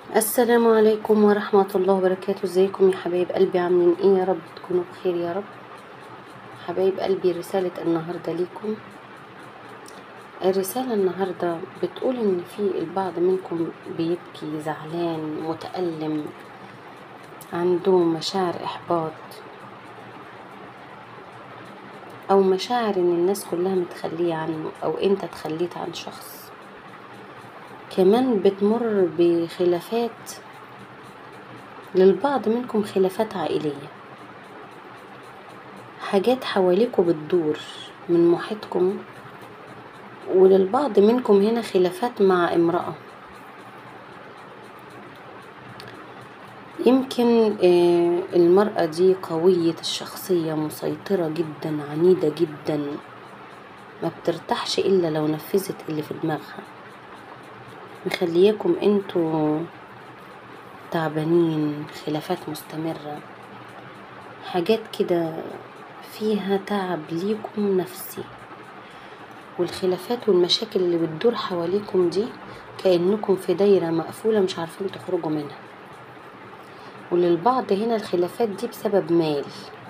السلام عليكم ورحمة الله وبركاته ازيكم يا حبايب قلبي عاملين ايه يا رب تكونوا بخير يا رب حبايب قلبي رسالة النهاردة ليكم الرسالة النهاردة بتقول ان في البعض منكم بيبكي زعلان متألم عنده مشاعر احباط او مشاعر ان الناس كلها متخلية عنه او انت تخليت عن شخص كمان بتمر بخلافات للبعض منكم خلافات عائلية حاجات حواليكوا بتدور من محيطكم وللبعض منكم هنا خلافات مع امرأة يمكن آه، المرأة دي قوية الشخصية مسيطرة جدا عنيدة جدا ما بترتاحش إلا لو نفذت اللي في دماغها مخلياكم انتوا تعبانين خلافات مستمرة حاجات كده فيها تعب ليكم نفسي والخلافات والمشاكل اللي بتدور حواليكم دي كأنكم في دايرة مقفولة مش عارفين تخرجوا منها وللبعض هنا الخلافات دي بسبب مال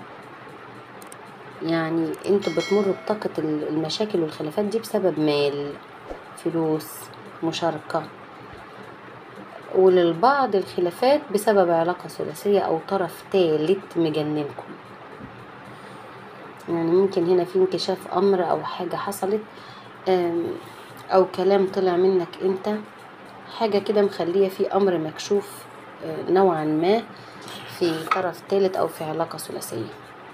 يعني انتوا بتمروا بطاقة المشاكل والخلافات دي بسبب مال فلوس مشاركة وللبعض الخلافات بسبب علاقة ثلاثية أو طرف تالت مجننكم يعني ممكن هنا في انكشاف أمر أو حاجة حصلت آم، أو كلام طلع منك أنت حاجة كده مخلية في أمر مكشوف آه، نوعا ما في طرف تالت أو في علاقة ثلاثية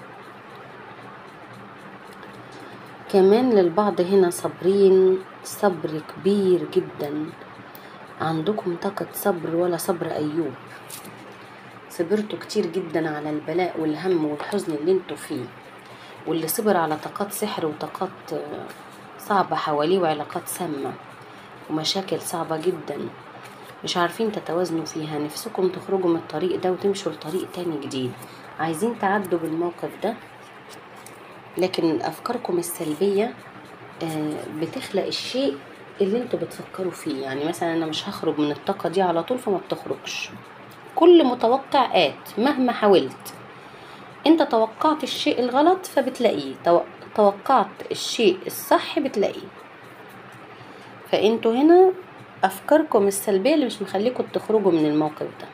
كمان للبعض هنا صابرين صبر كبير جدا عندكم طاقة صبر ولا صبر أيوب صبرتوا كتير جدا على البلاء والهم والحزن اللي انتوا فيه واللي صبر على طاقات سحر وطاقات آه، صعبة حواليه وعلاقات سامة ومشاكل صعبة جدا مش عارفين تتوازنوا فيها نفسكم تخرجوا من الطريق ده وتمشوا لطريق تاني جديد عايزين تعدوا بالموقف ده لكن أفكاركم السلبية آه، بتخلق الشيء اللي انتوا بتفكروا فيه يعني مثلا انا مش هخرج من الطاقة دي على طول فما بتخرجش كل متوقع آت مهما حاولت انت توقعت الشيء الغلط فبتلاقيه تو- توقعت الشيء الصح بتلاقيه فانتوا هنا افكاركم السلبية اللي مش مخليكم تخرجوا من الموقف ده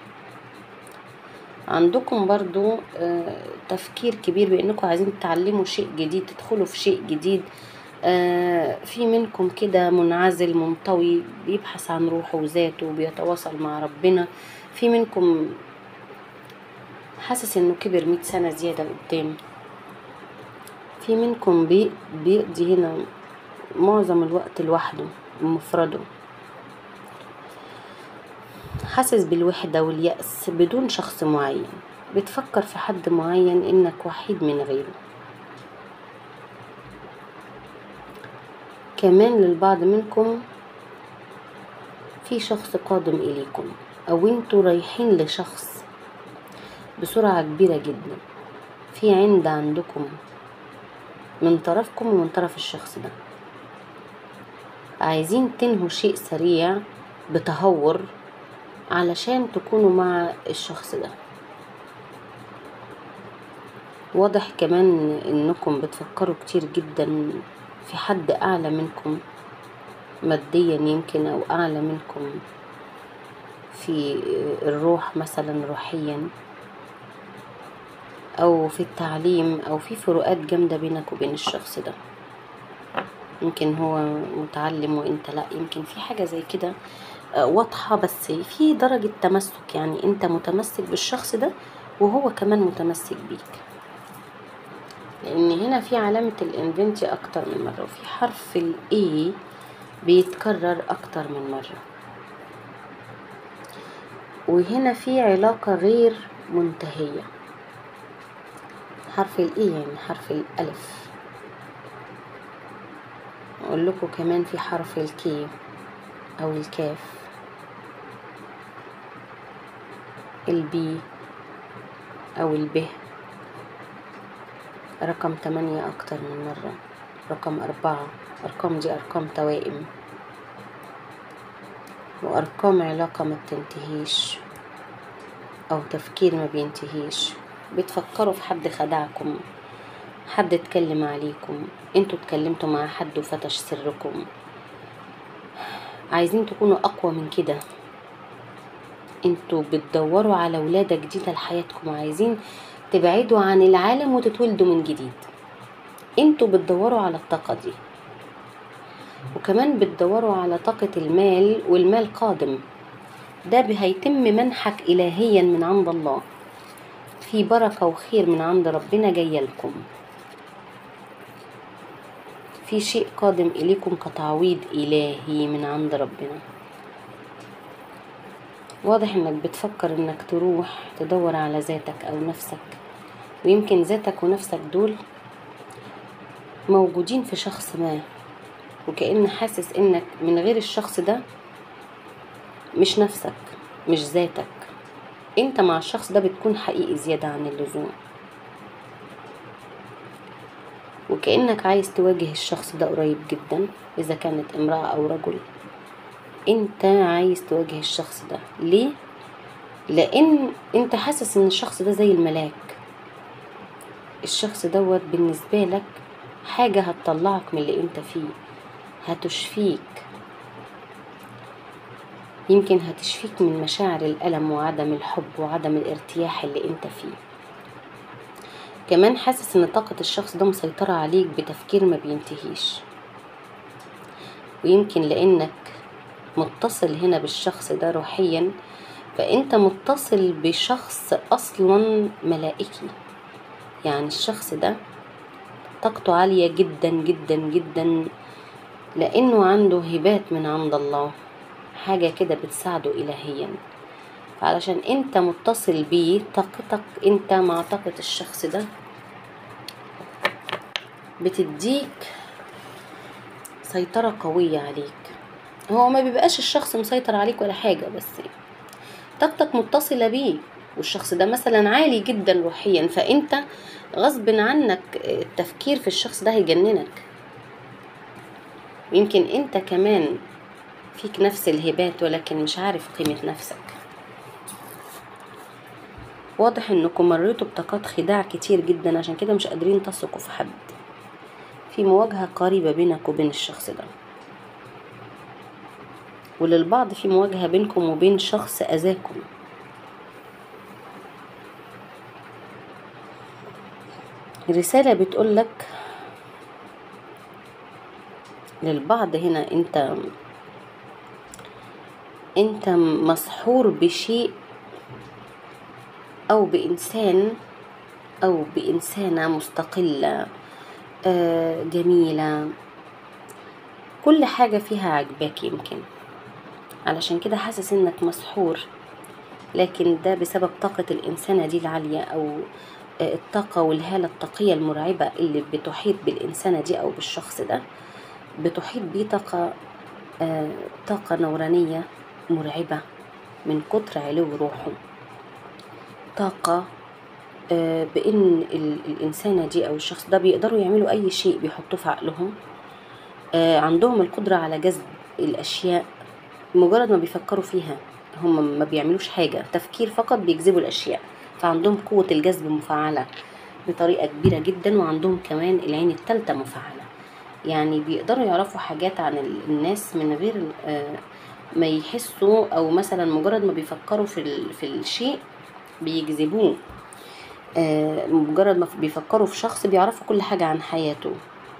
عندكم برضو آه، تفكير كبير بانكم عايزين تتعلموا شيء جديد تدخلوا في شيء جديد آه، في منكم كده منعزل منطوي بيبحث عن روحه وذاته وبيتواصل مع ربنا في منكم حاسس انه كبر مئة سنة زيادة قدام في منكم بي بيقضي هنا معظم الوقت لوحده بمفرده حاسس بالوحدة واليأس بدون شخص معين بتفكر في حد معين انك وحيد من غيره كمان للبعض منكم في شخص قادم إليكم أو انتوا رايحين لشخص بسرعة كبيرة جدا في عند عندكم من طرفكم ومن طرف الشخص ده عايزين تنهوا شيء سريع بتهور علشان تكونوا مع الشخص ده واضح كمان انكم بتفكروا كتير جدا في حد اعلى منكم ماديا يمكن او اعلى منكم في الروح مثلا روحيا او في التعليم او في فروقات جامدة بينك وبين الشخص ده يمكن هو متعلم وانت لا يمكن في حاجة زي كده آه، واضحة بس في درجة تمسك يعني انت متمسك بالشخص ده وهو كمان متمسك بيك لان هنا في علامة الانفنتي اكتر من مرة وفي حرف الاي بيتكرر اكتر من مرة وهنا في علاقة غير منتهية حرف الاي يعني حرف الالف اقول لكم كمان في حرف الكي او الكاف البي او الب رقم تمانية اكتر من مرة رقم اربعة ارقام دي ارقام توائم وأرقام علاقة ما بتنتهيش أو تفكير ما بينتهيش بتفكروا في حد خدعكم حد اتكلم عليكم انتوا اتكلمتوا مع حد وفتش سركم عايزين تكونوا أقوى من كده انتوا بتدوروا على ولادة جديدة لحياتكم وعايزين تبعدوا عن العالم وتتولدوا من جديد انتوا بتدوروا على الطاقة دي وكمان بتدوروا على طاقة المال والمال قادم ده هيتم منحك إلهيا من عند الله في بركة وخير من عند ربنا جاية لكم في شيء قادم إليكم كتعويض إلهي من عند ربنا واضح انك بتفكر انك تروح تدور على ذاتك او نفسك ويمكن ذاتك ونفسك دول موجودين في شخص ما وكأن حاسس انك من غير الشخص ده مش نفسك مش ذاتك انت مع الشخص ده بتكون حقيقي زيادة عن اللزوم وكأنك عايز تواجه الشخص ده قريب جدا إذا كانت امرأة أو رجل انت عايز تواجه الشخص ده ليه لان انت حاسس ان الشخص ده زي الملاك الشخص دوت بالنسبة لك حاجة هتطلعك من اللي انت فيه هتشفيك يمكن هتشفيك من مشاعر الألم وعدم الحب وعدم الارتياح اللي انت فيه كمان حاسس ان طاقة الشخص ده مسيطرة عليك بتفكير ما بينتهيش ويمكن لانك متصل هنا بالشخص ده روحيا فانت متصل بشخص اصلا ملائكي يعني الشخص ده طاقته عالية جدا جدا جدا لانه عنده هبات من عند الله حاجة كده بتساعده الهيا علشان انت متصل بيه طاقتك انت مع طاقة الشخص ده بتديك سيطرة قوية عليك هو ما بيبقاش الشخص مسيطر عليك ولا حاجة بس طاقتك متصلة بيه والشخص ده مثلا عالي جدا روحيا فانت غصب عنك التفكير في الشخص ده هيجننك يمكن انت كمان فيك نفس الهبات ولكن مش عارف قيمة نفسك واضح انكم مريتوا بطاقات خداع كتير جدا عشان كده مش قادرين تثقوا في حد في مواجهة قريبة بينك وبين الشخص ده وللبعض في مواجهة بينكم وبين شخص أذاكم رسالة بتقولك للبعض هنا انت انت مسحور بشيء او بانسان او بانسانة مستقلة آه، جميلة كل حاجة فيها عجباك يمكن علشان كده حاسس انك مسحور لكن ده بسبب طاقة الإنسانة دي العالية أو آه، الطاقة والهالة الطاقية المرعبة اللي بتحيط بالإنسانة دي أو بالشخص ده بتحيط بيه طاقة آه، طاقة نورانية مرعبة من كتر علو روحه طاقة آه، بإن ال- الإنسانة دي أو الشخص ده بيقدروا يعملوا أي شيء بيحطوه في عقلهم آه، عندهم القدرة على جذب الأشياء مجرد ما بيفكروا فيها هم ما بيعملوش حاجة تفكير فقط بيجذبوا الأشياء فعندهم قوة الجذب مفعلة بطريقة كبيرة جدا وعندهم كمان العين التالتة مفعلة يعني بيقدروا يعرفوا حاجات عن ال- الناس من غير آه، ما يحسوا أو مثلا مجرد ما بيفكروا في, ال- في الشيء بيجذبوه آه، مجرد ما بيفكروا في شخص بيعرفوا كل حاجة عن حياته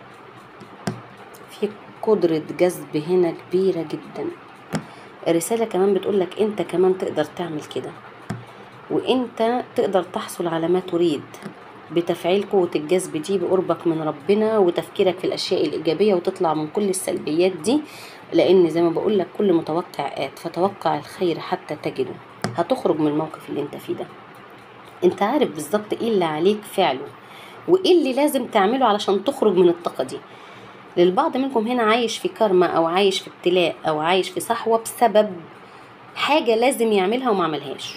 في قدرة جذب هنا كبيرة جدا الرسالة كمان بتقولك انت كمان تقدر تعمل كده وانت تقدر تحصل على ما تريد بتفعيل قوة الجذب دي بقربك من ربنا وتفكيرك في الأشياء الإيجابية وتطلع من كل السلبيات دي لأن زي ما بقولك كل متوقع آت فتوقع الخير حتى تجده هتخرج من الموقف اللي انت فيه ده انت عارف بالظبط ايه اللي عليك فعله وايه اللي لازم تعمله علشان تخرج من الطاقة دي للبعض منكم هنا عايش في كارما او عايش في ابتلاء او عايش في صحوة بسبب حاجة لازم يعملها وما عملهاش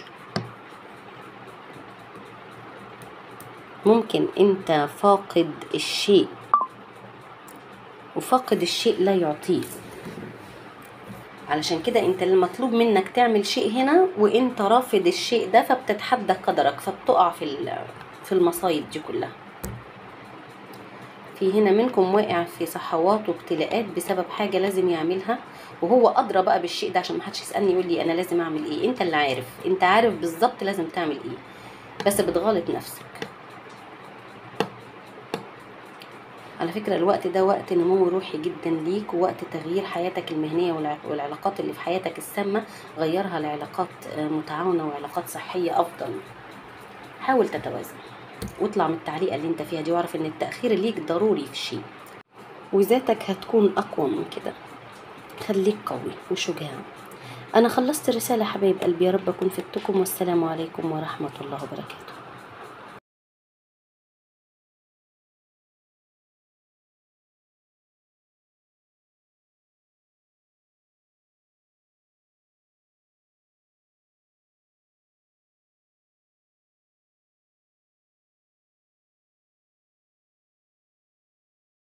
ممكن انت فاقد الشيء وفاقد الشيء لا يعطيه علشان كده انت المطلوب منك تعمل شيء هنا وانت رافض الشيء ده فبتتحدى قدرك فبتقع في ال- في المصايب دي كلها في هنا منكم واقع في صحوات وابتلاءات بسبب حاجه لازم يعملها وهو ادرى بقى بالشيء ده عشان محدش يسالني يقول لي انا لازم اعمل ايه انت اللي عارف انت عارف بالظبط لازم تعمل ايه بس بتغلط نفسك على فكرة الوقت ده وقت نمو روحي جدا ليك ووقت تغيير حياتك المهنية والع- والعلاقات اللي في حياتك السامة غيرها لعلاقات آه، متعاونة وعلاقات صحية أفضل حاول تتوازن واطلع من التعليقة اللي انت فيها دي واعرف ان التأخير ليك ضروري في شيء وذاتك هتكون أقوى من كده خليك قوي وشجاع أنا خلصت الرسالة حبايب قلبي يا رب أكون فدتكم والسلام عليكم ورحمة الله وبركاته